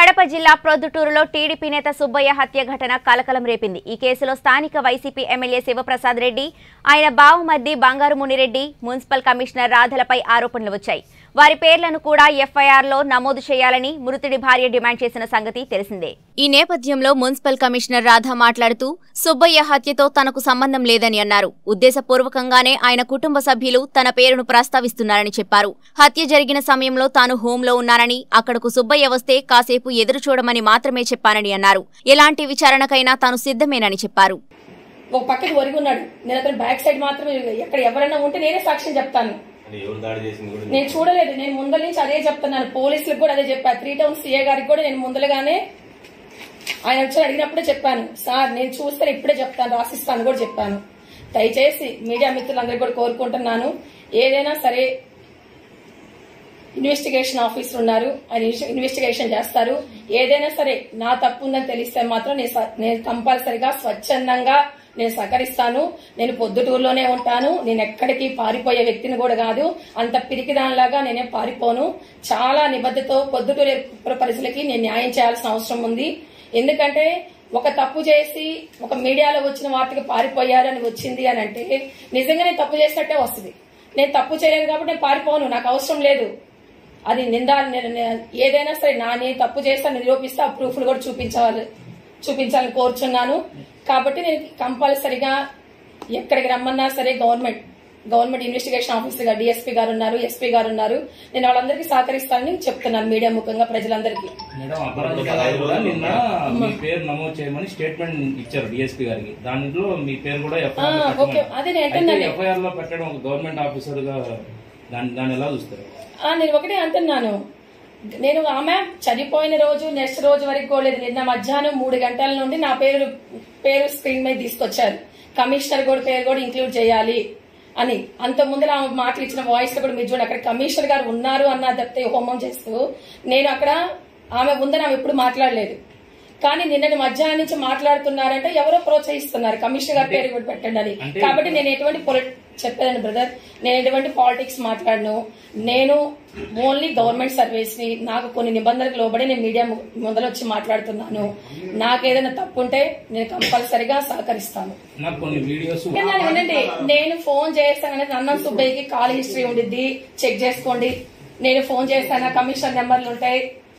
కడప జిల్లా ప్రొద్దుటూరులో టీడీపీ నేత సుబ్బయ్య హత్య ఘటన కలకలం రేపింది ఈ కేసులో స్థానిక వైసీపీ ఎమ్మెల్యే శివప్రసాద్ రెడ్డి ఆయన బావమర్ది బంగారు మునిరెడ్డి మున్సిపల్ కమిషనర్ రాధలపై ఆరోపణలు వచ్చాయి వారి పేర్లను కూడా ఎఫ్ఐఆర్లో నమోదు చేయాలని మృతుడి భార్య డిమాండ్ చేసిన సంగతి తెలిసిందే ఈ నేపథ్యంలో మున్సిపల్ కమిషనర్ రాధ మాట్లాడుతూ సుబ్బయ్య హత్యతో తనకు సంబంధం లేదని అన్నారు ఉద్దేశపూర్వకంగానే ఆయన కుటుంబ సభ్యులు తన పేరును ప్రస్తావిస్తున్నారని చెప్పారు హత్య జరిగిన సమయంలో తాను హోంలో ఉన్నానని అక్కడకు సుబ్బయ్య వస్తే కాసేపు ఎదురు చూడమని మాత్రమే చెప్పానని అన్నారు ఎలాంటి విచారణకైనా తాను సిద్ధమేనని చెప్పారు ఒక పక్కకి ఒరిగి ఉన్నాడు నేను అతను బ్యాక్ సైడ్ మాత్రమే ఎక్కడ ఎవరైనా ఉంటే నేనే సాక్ష్యం చెప్తాను అంటే ఎవరు దాడి చేసింది కూడా నేను చూడలేదు నేను ముందల నుంచి అదే చెప్తున్నాను పోలీసులకు కూడా అదే చెప్పాను త్రీ టౌన్ సీఏ గారికి కూడా నేను ముందలగానే ఆయన వచ్చి అడిగినప్పుడే చెప్పాను సార్ నేను చూస్తే ఇప్పుడే చెప్తాను రాసిస్తాను కూడా చెప్పాను దయచేసి మీడియా మిత్రులందరికీ కూడా కోరుకుంటున్నాను ఏదైనా సరే ఇన్వెస్టిగేషన్ ఆఫీసర్ ఉన్నారు ఆయన ఇన్వెస్టి- ఇన్వెస్టిగేషన్ చేస్తారు ఏదైనా సరే నా తప్పు ఉందని తెలిస్తే మాత్రం నేను స- నేను కంపల్సరిగా స్వచ్ఛందంగా నేను సహకరిస్తాను నేను పొద్దుటూరులోనే ఉంటాను నేను ఎక్కడికి పారిపోయే వ్యక్తిని కూడా కాదు అంత పిరికిదానిలాగా నేనే పారిపోను చాలా నిబద్ధతో పొద్దుటూరు పుర ప్రజలకి నేను న్యాయం చేయాల్సిన అవసరం ఉంది ఎందుకంటే ఒక తప్పు చేసి ఒక మీడియాలో వచ్చిన వార్తకి పారిపోయారని వచ్చింది అని అంటే నిజంగా నేను తప్పు చేసినట్టే వస్తుంది నేను తప్పు చేయలేదు కాబట్టి నేను పారిపోను నాకు అవసరం లేదు అది నిందా ని- ని- ఏదైనా సరే నా నేను తప్పు చేస్తా నిరూపిస్తే ఆ ప్రూఫ్లు కూడా చూపించాలి చూపించాలని కోరుచున్నాను కాబట్టి నేను కంపల్సరిగా ఎక్కడికి రమ్మన్నా సరే గవర్నమెంట్ గవర్నమెంట్ ఇన్వెస్టిగేషన్ ఆఫీసర్ గా డిఎస్పీ గారు ఉన్నారు ఎస్పీ గారు ఉన్నారు నేను వాళ్ళందరికీ సహకరిస్తానని చెప్తున్నాను మీడియా ముఖంగా ప్రజలందరికీ మేడం అపరాధిక గారు కూడా నిన్న మీ పేరు నమోదు చేయమని స్టేట్మెంట్ ఇచ్చారు డిఎస్పీ గారికి దాంట్లో మీ పేరు కూడా ఎఫ్ఐఆర్ ఆ, ఓకే. అదే నేను అంటున్నాను. ఎఫ్ఐఆర్ లో పెట్టడం ఒక గవర్నమెంట్ ఆఫీసర్ గా దాన్ని దాన్ని ఎలా చూస్తారు ఆ, నేను ఒకటే అంటున్నాను నేను ఆమె చనిపోయిన రోజు నెక్స్ట్ రోజు వరకు కూడా లేదు నిన్న మధ్యాహ్నం మూడు గంటల నుండి నా పేరు పేరు స్క్రీన్ మీద తీసుకొచ్చారు కమిషనర్ కూడా పేరు కూడా ఇంక్లూడ్ చేయాలి అని అంత ముందు ఆమె మాటలు ఇచ్చిన వాయిస్ లో కూడా మీరు చూడండి అక్కడ కమిషనర్ గారు ఉన్నారు అన్న తప్పితే హోమం చేస్తూ నేను అక్కడ ఆమె ఉందని ఆమె ఎప్పుడు మాట్లాడలేదు కానీ నిన్నటి మధ్యాహ్నం నుంచి మాట్లాడుతున్నారంటే ఎవరో ప్రోత్సహిస్తున్నారు కమిషనర్ గారి పేరు కూడా పెట్టండి అని అంటే- కాబట్టి నేను ఎటువంటి పొలి- చెప్పేదాన్ని బ్రదర్ నేను ఎటువంటి పాలిటిక్స్ మాట్లాడను నేను ఓన్లీ గవర్నమెంట్ సర్వీస్ ని నాకు కొన్ని నిబంధనలకు లోబడి నేను మీడియా ము- ముందర వచ్చి మాట్లాడుతున్నాను నాకేదైనా తప్పు ఉంటే నేను కంపల్సరిగా సహకరిస్తాను నాకు కొన్ని వీడియోస్ వినండి, వినండి నేను ఫోన్ చేస్తానని అన్నం సుబ్బయ్యకి కాల్ హిస్టరీ ఉండిద్ది చెక్ చేసుకోండి నేను ఫోన్ చేస్తాను కమిషన్ నెంబర్లు ఉంటాయి